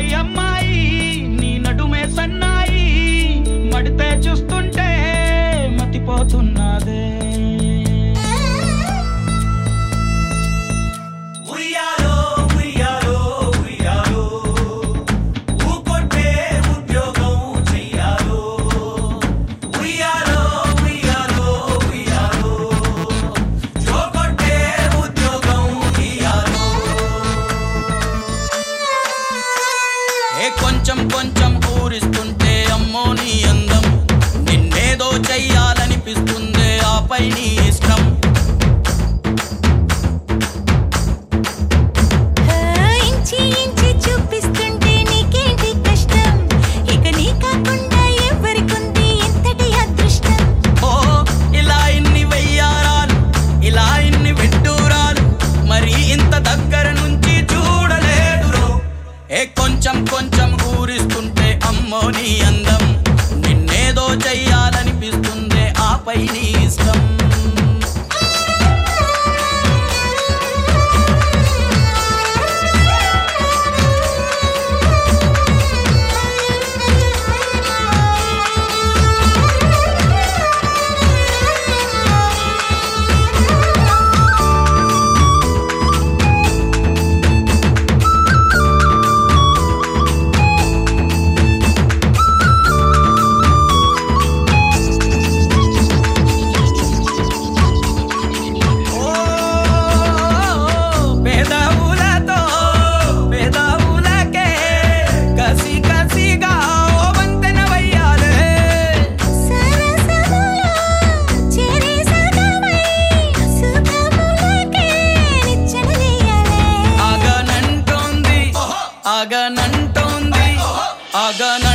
అమ్మాయి నీ నడుమే సన్నాయి మడితే చూస్తుంటే మతిపోతున్నదే ఉయ్యాలో ఉయ్యాలో ఉయ్యాలో ఊకొట్టే ఉద్యోగం చెయ్యాలో ఉయ్యాలో ఉయ్యాలో ఉయ్యాలో జోకొట్టే ఉద్యోగం ఇయ్యాలో ఏ కొంచెం కొంచెం ఊరిస్తుంటే అమ్మో నీ అందం నిన్నేదో చెయ్యాలనిపిస్తుందే ఆపై నీ ఇష్టం ఇంచి ఇంచి చూపిస్తుంటే నీకేంటి కష్టం ఇక నీ కాకుండా ఎవరికుంది ఎంతటి అదృష్టం ఓ ఇలా ఇన్ని వెయ్యారాలు ఇలా ఇన్ని విడ్డూరాలు మరి ఇంత దగ్గర నుంచి చూడలేదురో ఏ కొంచెం కొంచెం ఊరిస్తుంటే అమ్మో నీ అందం నిన్నేదో చెయ్యాలనిపిస్తుందే ఆపై నీ ఇష్టం ఓ పెదవులతో పెదవులకే కసి కసిగా ఓ వంతెన వయ్యాలే సరసములో చేరే సగమై సుఖములకే నిచ్చెన వేయాలే అగనంటోంది అగనంటోంది అగన